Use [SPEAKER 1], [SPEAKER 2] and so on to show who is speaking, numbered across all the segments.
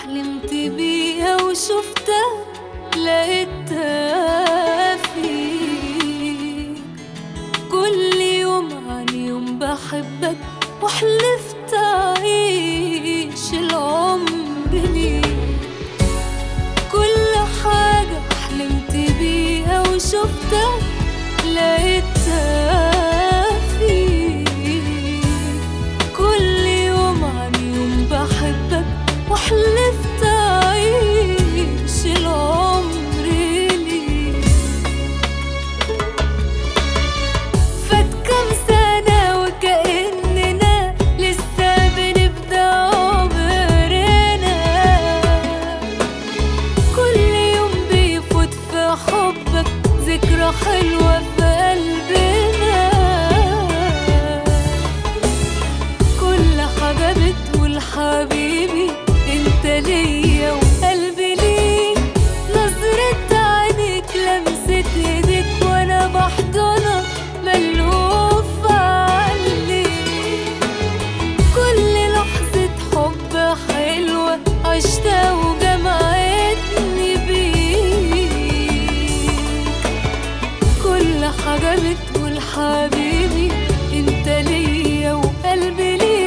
[SPEAKER 1] حلمت بيها وشفتها لقيتها فيك كل يوم عن يوم بحبك وحلفت أعيش العمر ليك كل حاجة حلمت بيها وشفتها لقيتها فيك كل يوم عن يوم بحبك وحلفت أعيش العمر ليك فات كام سنة وكأننا لسه بنبدأ عمرنا كل يوم بيفوت في حبك ذكرى حلوة في قلبنا كل حاجة بتقول حبيبي انت ليا وقلبي ليك نظرة عينيك لمسة ايديك وانا بحضنك ملهوف عليك كل لحظة حب حلوة عشتها وجمعتني بيك كل حاجة بتقول حبيبي انت ليا وقلبي ليك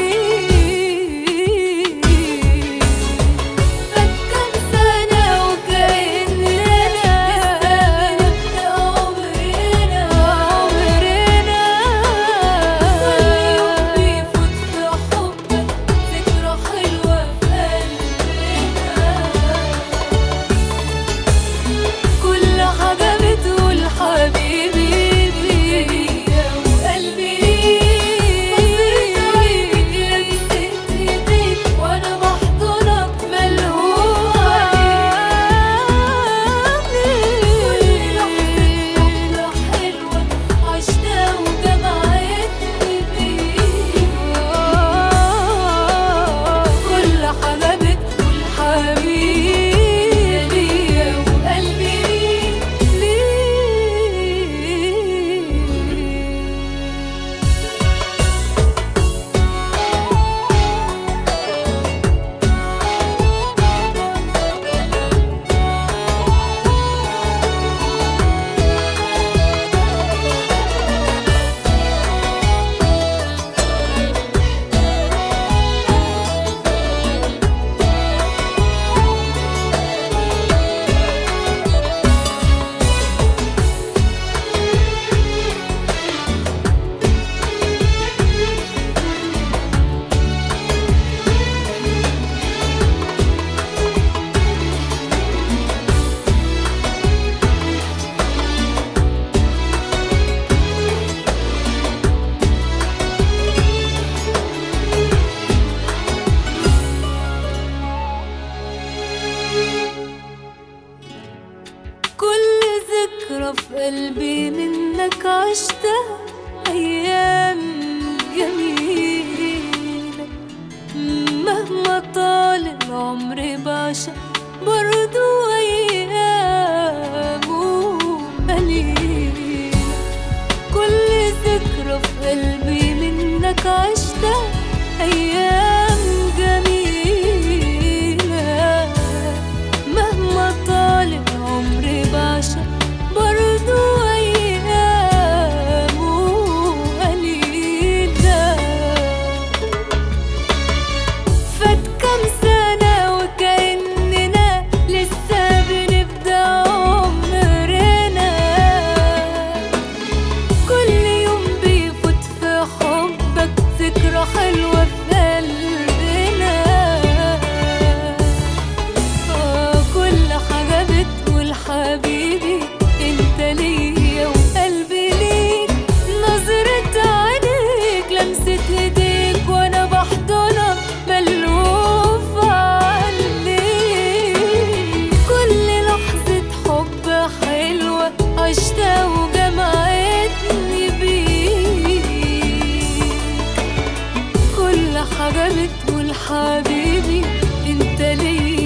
[SPEAKER 1] فات كام سنة وكأننا لسه بنبدأ عمرنا عمرنا كل يوم بيفوت في حبك ذكرى حلوة في قلبنا كل حاجة بتقول حبيبي بيا وقلبي نظرة عينيك لمسة ايديك وانا بحضنك ملهوف عليك كل لحظة حب حلوة عشتها وجمعتني بيك كل حاجة بتقول حبيبي ليا وقلبي ليك كل ذكرى في قلبي منك عشتها أيام جميلة مهما طال العمر بعشق برضو أيامه قليلة كل ذكرى في قلبي منك عشتها أيام جميلة مهما طال العمر بعشق برضو أيامه قليلة فات كام سنة وكأننا لسه بنبدأ عمرنا كل يوم بيفوت في حبك ذكرى حلوة في قلبنا آه كل حاجة بتقول حبيبي انت ليا وقلبي ليك نظرة عينيك لمسة ايديك وانا بحضنك ملهوف عليك كل لحظة حب حلوة عشتها وجمعتني بيك كل حاجة بتقول حبيبي انت ليا